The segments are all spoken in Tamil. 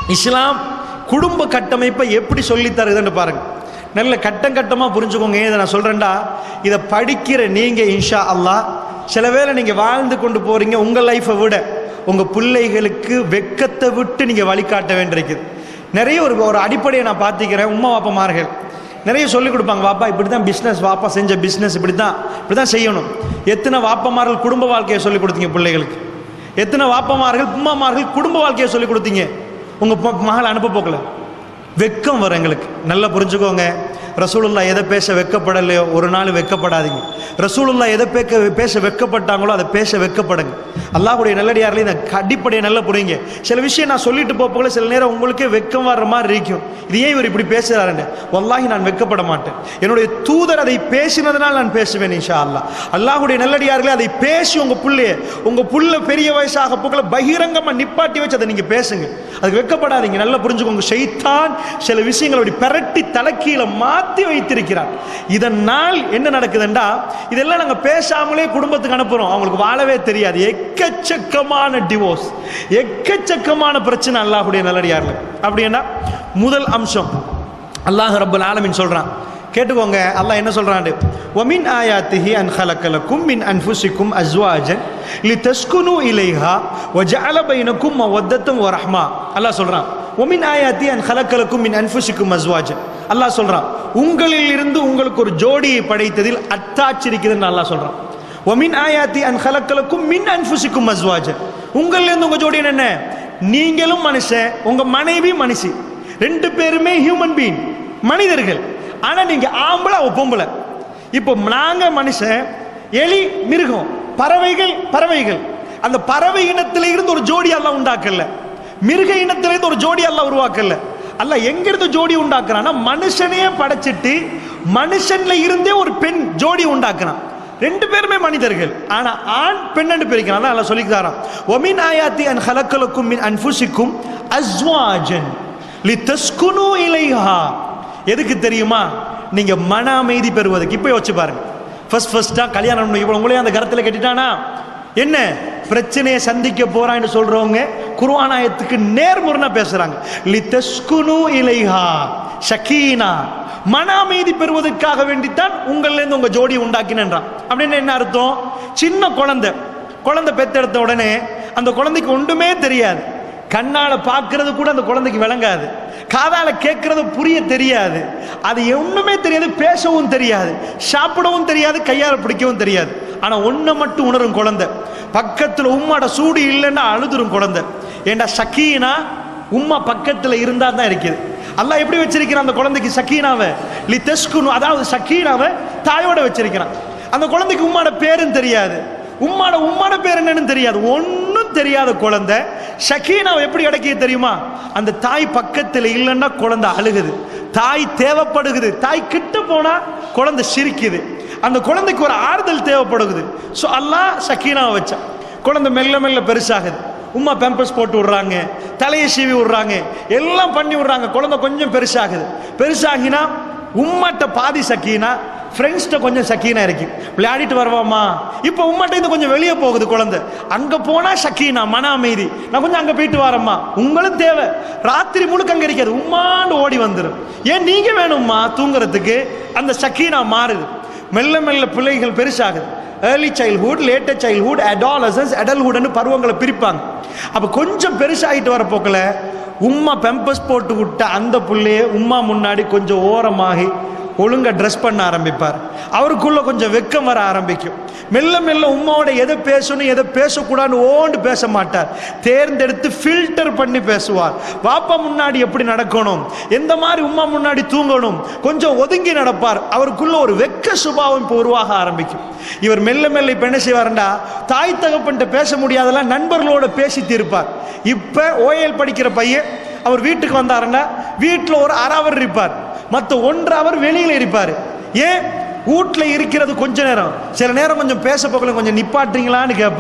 இஸ்லாம் குடும்ப கட்டமைப்பை எப்படி சொல்லித் தருதுன்னு பாருங்க நல்ல கட்டம் கட்டமாக புரிஞ்சுக்கோங்க ஏன் இதை நான் சொல்கிறேன்டா இதை படிக்கிற நீங்கள் இன்ஷா அல்லாஹ் சில வேளை நீங்கள் வாழ்ந்து கொண்டு போகிறீங்க உங்கள் லைஃப்பை விட உங்கள் பிள்ளைகளுக்கு வெக்கத்தை விட்டு நீங்கள் வழிகாட்ட வேண்டியிருக்குது நிறைய ஒரு ஒரு அடிப்படையை நான் பார்த்திக்கிறேன் உம்மா வாப்பமார்கள் நிறைய சொல்லிக் கொடுப்பாங்க வாப்பா இப்படி தான் பிஸ்னஸ் வாப்பா செஞ்ச பிஸ்னஸ் இப்படி தான் இப்படி தான் செய்யணும் எத்தனை வாப்பமார்கள் குடும்ப வாழ்க்கையை சொல்லிக் கொடுத்தீங்க பிள்ளைகளுக்கு எத்தனை வாப்பமார்கள் உம்மாமார்கள் குடும்ப வாழ்க்கையை சொல்லிக் கொடுத்தீங்க உங்கள் மகள் அனுப்ப போக்கல வெக்கம் வரும் எங்களுக்கு நல்லா புரிஞ்சுக்கோங்க ரசூலுல்லா எதை பேச வெக்கப்படலையோ ஒரு நாள் வெக்கப்படாதீங்க ரசூலுல்லா எதை பேக்க பேச வெக்கப்பட்டாங்களோ அதை பேச வெக்கப்படுங்க அல்லாஹ்வுடைய நல்லடியாரில் இந்த அடிப்படையை நல்லா புரியுங்க சில விஷயம் நான் சொல்லிட்டு போகல சில நேரம் உங்களுக்கே வெக்கம் வர்ற மாதிரி இருக்கும் இது ஏன் இவர் இப்படி பேசுகிறாருன்னு வல்லாஹி நான் வெக்கப்பட மாட்டேன் என்னுடைய தூதர் அதை பேசினதுனால் நான் பேசுவேன் இன்ஷா அல்லாஹ் அல்லாஹ்வுடைய நல்லடியார்களே அதை பேசி உங்கள் புள்ளைய உங்கள் புள்ள பெரிய வயசாக போக்கல பகிரங்கமாக நிப்பாட்டி வச்சு அதை நீங்கள் பேசுங்க அதுக்கு வெக்கப்படாதீங்க நல்லா புரிஞ்சுக்கோங்க ஷைத்தான் சில விஷயங்களை அப்படி பிரட்டி தலைக்கீழ மாற்றி வைத்திருக்கிறார் இதனால் என்ன நடக்குதுண்டா இதெல்லாம் நாங்கள் பேசாமலே குடும்பத்துக்கு அனுப்புகிறோம் அவங்களுக்கு வாழவே தெரியாது எக்கச்சக்கமான டிவோர்ஸ் எக்கச்சக்கமான பிரச்சனை அல்லாஹுடைய நல்லடியார்கள் அப்படின்னா முதல் அம்சம் அல்லாஹ் ரப்பல் ஆலமின் சொல்கிறான் கேட்டுக்கோங்க அல்லாஹ் என்ன சொல்றான் ஒமின் ஆயாத்திஹி அன் ஹலக்கலக்கும் மின் அன்ஃபுசிக்கும் அஸ்வாஜன் லி தஸ்குனு இலைஹா வஜஅல பைனக்கும் மவத்தத்தும் வரஹ்மா அல்லாஹ் சொல்றான் ஒமின் ஆயாத்தி அன் ஹலக்கலக்கும் மின் அன்ஃபுசிக்கும் அஸ்வாஜன் அல்லாஹ் சொல்றான் உங்களில் இருந்து உங்களுக்கு ஒரு ஜோடியை படைத்ததில் அத்தாட்சி இருக்குதுன்னு அல்லாஹ் சொல்றான் ஒமின் ஆயாத்தி அன் ஹலக்கலக்கும் மின் அன்ஃபுசிக்கும் அஸ்வாஜன் உங்களில் இருந்து உங்க ஜோடி என்ன நீங்களும் மனுஷன் உங்க மனைவி மனுஷி ரெண்டு பேருமே ஹியூமன் பீயிங் மனிதர்கள் ஆனா நீங்க ஆம்பளை அவ பொம்பளை இப்போ நாங்க மனுஷன் எலி மிருகம் பறவைகள் பறவைகள் அந்த பறவை இனத்தில இருந்து ஒரு ஜோடி எல்லாம் உண்டாக்கல மிருக இனத்தில இருந்து ஒரு ஜோடி எல்லாம் உருவாக்கல அல்ல எங்கிருந்து ஜோடி உண்டாக்குறான்னா மனுஷனையே படைச்சிட்டு மனுஷன்ல இருந்தே ஒரு பெண் ஜோடி உண்டாக்குறான் ரெண்டு பேருமே மனிதர்கள் ஆனா ஆண் பெண்ணு பிரிக்கிறான் அதான் அல்லாஹ் சொல்லிக்கிறாராம் ஒமின் ஆயாத்தி அன் ஹலக்கலக்கும் மின் அன்ஃபுசிக்கும் அஸ்வாஜன் லிதஸ்குனு இலைஹா எதுக்கு தெரியுமா நீங்க மன அமைதி பெறுவதற்கு இப்போ யோசிச்சு பாருங்க ஃபர்ஸ்ட் ஃபர்ஸ்டா கல்யாணம் பண்ணி இப்போ உங்களையும் அந்த கருத்துல கட்டிட்டானா என்ன பிரச்சனையை சந்திக்க போறான்னு சொல்றவங்க குர்ஆனாயத்துக்கு நேர்முறைனா பேசுறாங்க லிதஸ்குனு இலைஹா ஷக்கீனா மன அமைதி பெறுவதற்காக வேண்டித்தான் உங்கள்ல இருந்து உங்க ஜோடி உண்டாக்கினன்றான் அப்படின்னு என்ன அர்த்தம் சின்ன குழந்தை குழந்தை பெத்தெடுத்த உடனே அந்த குழந்தைக்கு ஒன்றுமே தெரியாது கண்ணால பார்க்கறது கூட அந்த குழந்தைக்கு விளங்காது காதால கேட்கறது புரிய தெரியாது அது ஒண்ணுமே தெரியாது பேசவும் தெரியாது சாப்பிடவும் தெரியாது கையால பிடிக்கவும் தெரியாது ஆனா ஒண்ணை மட்டும் உணரும் குழந்தை பக்கத்துல உம்மாட சூடு இல்லைன்னா அழுதுரும் குழந்தை ஏண்டா சக்கீனா உம்மா பக்கத்துல இருந்தா தான் இருக்குது அல்லாஹ் எப்படி வச்சிருக்கிறான் அந்த குழந்தைக்கு சக்கீனாவை லி தெஸ்குனு அதாவது சக்கீனாவை தாயோட வச்சிருக்கிறான் அந்த குழந்தைக்கு உம்மாட பேரும் தெரியாது உம்மாட உம்மாட பேர் என்னன்னு தெரியாது ஒன்றும் தெரியாத குழந்தை ஷக்கீனாவை எப்படி கிடைக்கிது தெரியுமா அந்த தாய் பக்கத்தில் இல்லைன்னா குழந்தை அழுகுது தாய் தேவைப்படுகுது தாய் கிட்ட போனா குழந்தை சிரிக்குது அந்த குழந்தைக்கு ஒரு ஆறுதல் தேவைப்படுகுது ஸோ அல்லாஹ் ஷக்கீனாவை வச்சான் குழந்தை மெல்ல மெல்ல பெருசாகுது உம்மா பேம்பர்ஸ் போட்டு விடுறாங்க தலையை சீவி விடுறாங்க எல்லாம் பண்ணி விடுறாங்க குழந்தை கொஞ்சம் பெருசாகுது பெருசாகினா உம்மாட்ட பாதி சக்கீனா ஃப்ரெண்ட்ஸ்கிட்ட கொஞ்சம் சக்கீனா இருக்கு விளையாடிட்டு வருவாமா இப்போ உம்மாட்ட இருந்து கொஞ்சம் வெளியே போகுது குழந்தை அங்க போனா சக்கீனா மன அமைதி நான் கொஞ்சம் அங்க போயிட்டு வரேம்மா உங்களும் தேவை ராத்திரி முழுக்க அங்க இருக்காது உம்மாண்டு ஓடி வந்துடும் ஏன் நீங்க வேணும்மா தூங்குறதுக்கு அந்த சக்கீனா மாறுது மெல்ல மெல்ல பிள்ளைகள் பெருசாகுது early childhood later childhood adolescence அடல்ஹுட்னு பருவங்களை பிரிப்பாங்க அப்போ கொஞ்சம் பெருசாகிட்டு வர போக்கில் உம்மா பெம்பஸ் போட்டு விட்ட அந்த புள்ளைய உம்மா முன்னாடி கொஞ்சம் ஓரமாகி ஒழுங்கா ட்ரெஸ் பண்ண ஆரம்பிப்பார் அவருக்குள்ள கொஞ்சம் வெக்கம் வர ஆரம்பிக்கும் மெல்ல மெல்ல உம்மாவோட எதை பேசணும் எதை பேசக்கூடாதுன்னு ஓண்டு பேச மாட்டார் தேர்ந்தெடுத்து ஃபில்டர் பண்ணி பேசுவார் வாப்பா முன்னாடி எப்படி நடக்கணும் எந்த மாதிரி உம்மா முன்னாடி தூங்கணும் கொஞ்சம் ஒதுங்கி நடப்பார் அவருக்குள்ள ஒரு வெக்க சுபாவம் இப்போ உருவாக ஆரம்பிக்கும் இவர் மெல்ல மெல்ல இப்போ என்ன செய்வார்டா தாய் தகப்பன்ட்ட பேச முடியாதெல்லாம் நண்பர்களோட பேசி தீர்ப்பார் இப்போ ஓஎல் படிக்கிற பையன் அவர் வீட்டுக்கு வந்தாருன்னா வீட்டில் ஒரு அரை அவர் இருப்பார் மற்ற ஒன்று அவர் வெளியில் இருப்பார் ஏன் வீட்டில் இருக்கிறது கொஞ்ச நேரம் சில நேரம் கொஞ்சம் பேச போகல கொஞ்சம் நிப்பாட்டுறீங்களான்னு கேட்பார்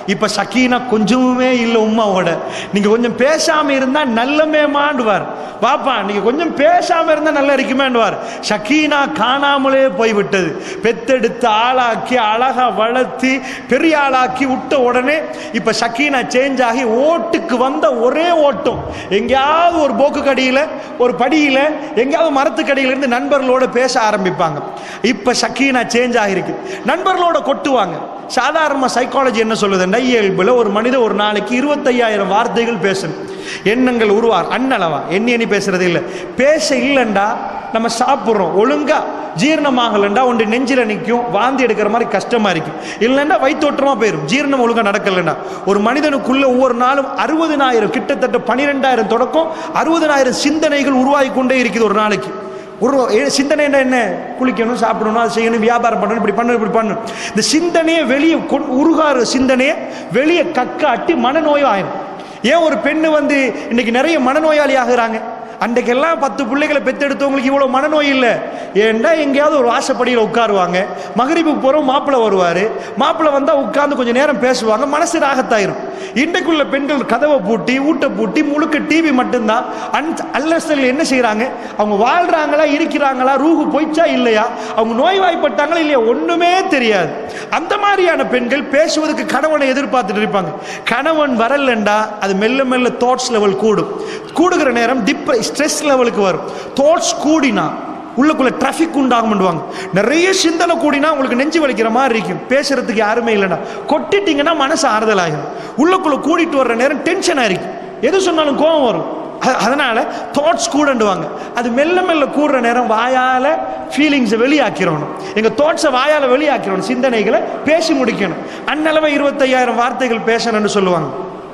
இப்போ சக்கீனா கொஞ்சமுமே இல்லை உமாவோட நீங்கள் கொஞ்சம் பேசாமல் இருந்தால் நல்லமேமாண்டுவார் பாப்பா நீங்கள் கொஞ்சம் பேசாமல் இருந்தால் நல்லா இருக்குமேண்டுவார் சக்கீனா காணாமலே போய்விட்டது பெத்தெடுத்து ஆளாக்கி அழகா வளர்த்து பெரிய ஆளாக்கி விட்ட உடனே இப்போ சக்கீனா சேஞ்ச் ஆகி ஓட்டுக்கு வந்த ஒரே ஓட்டம் எங்கேயாவது ஒரு போக்கு கடியில் ஒரு படியில் எங்கேயாவது மரத்துக்கடியில இருந்து நண்பர்களோட பேச ஆரம்பிப்பாங்க இப்போ சக்கீனா சேஞ்ச் ஆகிருக்கு நண்பர்களோட கொட்டுவாங்க சாதாரண சைக்காலஜி என்ன சொல்லுதுன்னா இயல்புல ஒரு மனிதன் ஒரு நாளைக்கு இருபத்தையாயிரம் வார்த்தைகள் பேசணும் எண்ணங்கள் உருவார் அண்ணளவா எண்ணி எண்ணி பேசுறது இல்லை பேச இல்லைண்டா நம்ம சாப்பிட்றோம் ஒழுங்கா ஜீரணமாகலண்டா ஒன்று நெஞ்சில நிற்கும் வாந்தி எடுக்கிற மாதிரி கஷ்டமா இருக்கும் இல்லைன்னா வயிற்றோட்டமா போயிடும் ஜீரணம் ஒழுங்கா நடக்கலைன்னா ஒரு மனிதனுக்குள்ள ஒவ்வொரு நாளும் அறுபதினாயிரம் கிட்டத்தட்ட பனிரெண்டாயிரம் தொடக்கம் அறுபதினாயிரம் சிந்தனைகள் உருவாகி கொண்டே இருக்குது ஒரு நாளைக்கு ஒரு ஏ- சிந்தனைன்னா என்ன குளிக்கணும் சாப்பிடணும் அது செய்யணும் வியாபாரம் பண்ணணும் இப்படி பண்ணணும் இப்படி பண்ணணும் இந்த சிந்தனையை வெளியே கொண் உருகார சிந்தனையை வெளியே கக்காட்டி மனநோயும் ஆயிரும் ஏன் ஒரு பெண்ணு வந்து இன்னைக்கு நிறைய மனநோயாளி ஆகுறாங்க அன்றைக்கெல்லாம் பத்து பிள்ளைகளை பெத்தெடுத்தவங்களுக்கு இவ்வளோ மனநோய் இல்லை ஏன்டா எங்கேயாவது ஒரு வாசப்படியில் உட்காருவாங்க மகரிப்புக்கு போகிறோம் மாப்பிள்ளை வருவார் மாப்பிள்ளை வந்தால் உட்கார்ந்து கொஞ்சம் நேரம் பேசுவாங்க மனசு ராகத்தாயிரும் இன்றைக்குள்ள பெண்கள் கதவை பூட்டி ஊட்டை பூட்டி முழுக்க டிவி மட்டும்தான் அன் அல்லசல் என்ன செய்கிறாங்க அவங்க வாழ்றாங்களா இருக்கிறாங்களா ரூஹு போயிச்சா இல்லையா அவங்க நோய்வாய்ப்பட்டாங்களா இல்லையா ஒன்றுமே தெரியாது அந்த மாதிரியான பெண்கள் பேசுவதற்கு கணவனை எதிர்பார்த்துட்டு இருப்பாங்க கணவன் வரலண்டா அது மெல்ல மெல்ல தாட்ஸ் லெவல் கூடும் கூடுகிற நேரம் டிப் ஸ்ட்ரெஸ் லெவலுக்கு வரும் தாட்ஸ் கூடினா உள்ளுக்குள்ள டிராஃபிக் உண்டாகும்டுவாங்க நிறைய சிந்தனை கூடினா உங்களுக்கு நெஞ்சு வலிக்கிற மாதிரி இருக்கும் பேசுறதுக்கு யாருமே இல்லைன்னா கொட்டிட்டீங்கன்னா மனசு ஆறுதல் ஆகும் உள்ளுக்குள்ள கூடிட்டு வர்ற நேரம் டென்ஷன் ஆயிருக்கும் எது சொன்னாலும் கோபம் வரும் அ- அதனால தாட்ஸ் கூடண்டுவாங்க அது மெல்ல மெல்ல கூடுற நேரம் வாயால ஃபீலிங்ஸை வெளியாக்கிறணும் எங்க தாட்ஸை வாயால வெளியாக்கிறணும் சிந்தனைகளை பேசி முடிக்கணும் அந்நளவை இருபத்தையாயிரம் வார்த்தைகள் பேசணும்னு சொல்லுவாங்க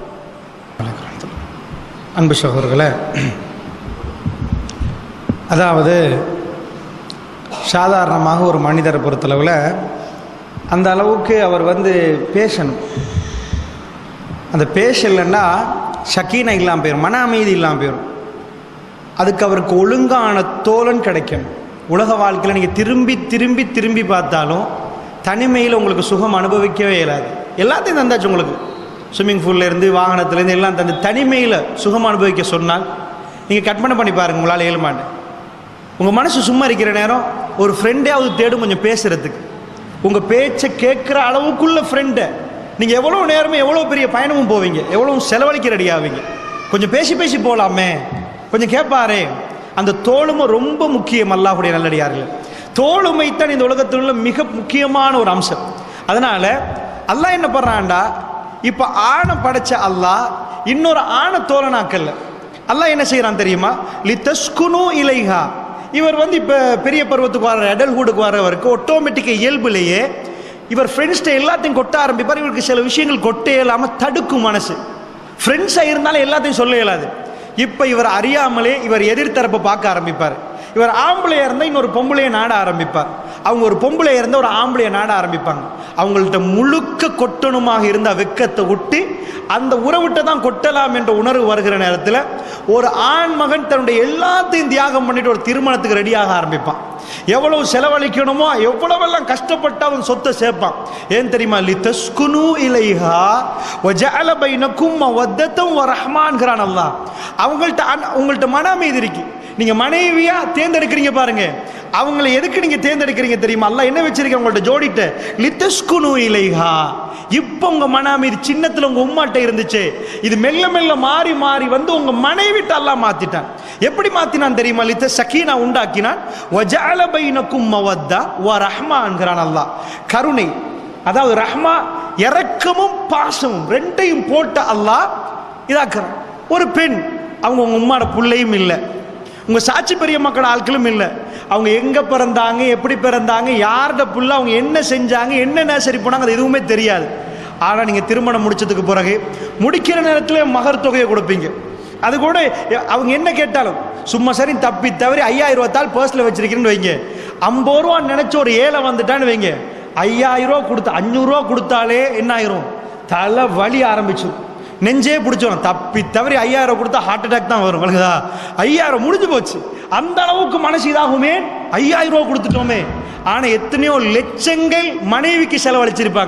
அன்பு சகோதரர்களே அதாவது சாதாரணமாக ஒரு மனிதரை பொறுத்தளவில் அந்த அளவுக்கு அவர் வந்து பேசணும் அந்த பேசலைன்னா சக்கீனை இல்லாமல் போயிடும் மன அமைதி இல்லாமல் போயிடும் அதுக்கு அவருக்கு ஒழுங்கான தோழன் கிடைக்கணும் உலக வாழ்க்கையில் நீங்கள் திரும்பி திரும்பி திரும்பி பார்த்தாலும் தனிமையில் உங்களுக்கு சுகம் அனுபவிக்கவே இயலாது எல்லாத்தையும் தந்தாச்சு உங்களுக்கு ஸ்விம்மிங் பூல்லேருந்து வாகனத்துலேருந்து எல்லாம் தந்து தனிமையில் சுகம் அனுபவிக்க சொன்னால் நீங்கள் கற்பனை பண்ணி பாருங்க உங்களால் ஏழுமாண்டு உங்கள் மனசு சும்மா இருக்கிற நேரம் ஒரு ஃப்ரெண்டையாவது தேடும் கொஞ்சம் பேசுறதுக்கு உங்கள் பேச்சை கேட்குற அளவுக்குள்ள ஃப்ரெண்டை நீங்கள் எவ்வளோ நேரமும் எவ்வளோ பெரிய பயணமும் போவீங்க எவ்வளோ செலவழிக்க ரெடி ஆவீங்க கொஞ்சம் பேசி பேசி போகலாமே கொஞ்சம் கேட்பாரே அந்த தோளுமை ரொம்ப முக்கியம் அல்லாஹுடைய நல்லடியார்கள் தோளுமை தான் இந்த உலகத்தில் உள்ள மிக முக்கியமான ஒரு அம்சம் அதனால அல்லாஹ் என்ன பண்ணுறான்டா இப்போ ஆணை படைச்ச அல்லாஹ் இன்னொரு ஆணை தோழனாக்கல்ல அல்லாஹ் என்ன செய்கிறான் தெரியுமா லித்தஸ்குனு இலைஹா இவர் வந்து இப்போ பெரிய பருவத்துக்கு வர அடல்ஹுட்டுக்கு வரவருக்கு ஆட்டோமேட்டிக் இயல்புலேயே இவர் ஃப்ரெண்ட்ஸ்கிட்ட எல்லாத்தையும் கொட்ட ஆரம்பிப்பார் இவருக்கு சில விஷயங்கள் கொட்ட இயலாமல் தடுக்கும் மனசு ஃப்ரெண்ட்ஸாக இருந்தாலும் எல்லாத்தையும் சொல்ல இயலாது இப்போ இவர் அறியாமலே இவர் எதிர்த்தரப்பை பார்க்க ஆரம்பிப்பார் இவர் ஆம்பளையா இருந்தால் இன்னொரு பொம்பளையை நாட ஆரம்பிப்பார் அவங்க ஒரு பொம்பளையா இருந்தால் ஒரு ஆம்பளையை நாட ஆரம்பிப்பாங்க அவங்கள்ட்ட முழுக்க கொட்டணுமாக இருந்த வெக்கத்தை விட்டு அந்த உறவிட்ட தான் கொட்டலாம் என்ற உணர்வு வருகிற நேரத்தில் ஒரு ஆண் மகன் தன்னுடைய எல்லாத்தையும் தியாகம் பண்ணிட்டு ஒரு திருமணத்துக்கு ரெடியாக ஆரம்பிப்பான் எவ்வளவு செலவழிக்கணுமோ எவ்வளவெல்லாம் கஷ்டப்பட்டு அவன் சொத்தை சேர்ப்பான் ஏன் தெரியுமா லி தஸ்குனு இலைஹா வஜஅல பைனக்கும் மவத்தத்தும் வரஹ்மான்கிறான் அல்லாஹ் அவங்கள்ட்ட அன்- உங்கள்ட்ட மன அமைதி இருக்கு நீங்க மனைவியா தேர்ந்தெடுக்கிறீங்க பாருங்க அவங்கள எதுக்கு நீங்க தேர்ந்தெடுக்கிறீங்க தெரியுமா அல்லாஹ் என்ன வச்சிருக்க உங்கள்ட்ட ஜோடிட்ட லித்தஸ்குனு இலைஹா இப்போ உங்க மன அமைதி சின்னத்துல உங்க உம்மாட்ட இருந்துச்சு இது மெல்ல மெல்ல மாறி மாறி வந்து உங்க மனைவிட்ட அல்லாஹ் மாத்திட்டான் எப்படி மாத்தினான் தெரியுமா லித்த சக்கீனா உண்டாக்கினான் வஜஅல பைனக்கும் மவத்தா வ ரஹ்மான்கிறான் அல்லாஹ் கருணை அதாவது ரஹ்மா இரக்கமும் பாசமும் ரெண்டையும் போட்ட அல்லாஹ் இதாக்குறான் ஒரு பெண் அவங்க உங்க உம்மாட புள்ளையும் இல்லை உங்க சாட்சி பெரிய மக்கள் ஆட்களும் இல்லை அவங்க எங்க பிறந்தாங்க எப்படி பிறந்தாங்க யார்கிட்ட புள்ள அவங்க என்ன செஞ்சாங்க என்ன சரி போனாங்க அது எதுவுமே தெரியாது ஆனா நீங்க திருமணம் முடிச்சதுக்கு பிறகு முடிக்கிற நேரத்துல மகர் தொகையை கொடுப்பீங்க அது கூட அவங்க என்ன கேட்டாலும் சும்மா சரி தப்பி தவறி ஐயாயிரம் ரூபா தாள் பர்ஸ்ல வச்சிருக்கீங்கன்னு வைங்க ஐம்பது ரூபா நினைச்ச ஒரு ஏழை வந்துட்டான்னு வைங்க ஐயாயிரம் ரூபா கொடுத்து அஞ்சூறுரூவா கொடுத்தாலே என்ன ஆயிரும் தலை வலி ஆரம்பிச்சிடும் நெஞ்சே பிடிச்சிடும் தப்பி தவறி ஐயாயிரம் கொடுத்தா ஹார்ட் அட்டாக் தான் வரும் விளங்குதா ஐயாயிரம் முடிஞ்சு போச்சு அந்த அளவுக்கு மனசு இதாகுமே ஐயாயிரம் ரூபா கொடுத்துட்டோமே ஆனா எத்தனையோ லட்சங்கள் மனைவிக்கு செலவழிச்சிருப்பாங்க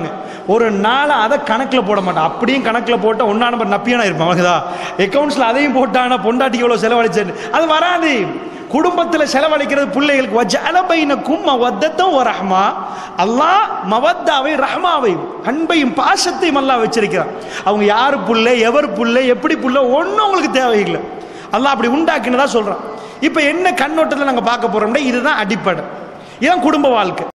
ஒரு நாளை அதை கணக்கில் போட மாட்டான் அப்படியும் கணக்கில் போட்டால் ஒன்றா நம்பர் நப்பியானா இருப்பான் அவனுக்குதா அக்கௌண்ட்ஸில் அதையும் போட்டானா பொண்டாட்டிக்கு எவ்வளோ செலவழிச்சேன்னு அது வராது குடும்பத்தில் செலவழிக்கிறது பிள்ளைகளுக்கு வச்ச அலபைனக்கும் மவத்தத்தும் ஒரு ரஹ்மா அல்லாஹ் மவத்தாவை ரஹ்மாவை அன்பையும் பாசத்தையும் அல்லாஹ் வச்சிருக்கிறான் அவங்க யாரு புள்ள எவர் புள்ள எப்படி புள்ள ஒன்றும் உங்களுக்கு தேவையில்லை அல்லாஹ் அப்படி உண்டாக்கினதா சொல்றான் இப்போ என்ன கண்ணோட்டத்தில் நாங்கள் பார்க்க போறோம்னா இதுதான் அடிப்படை இதுதான் குடும்ப வாழ்க்கை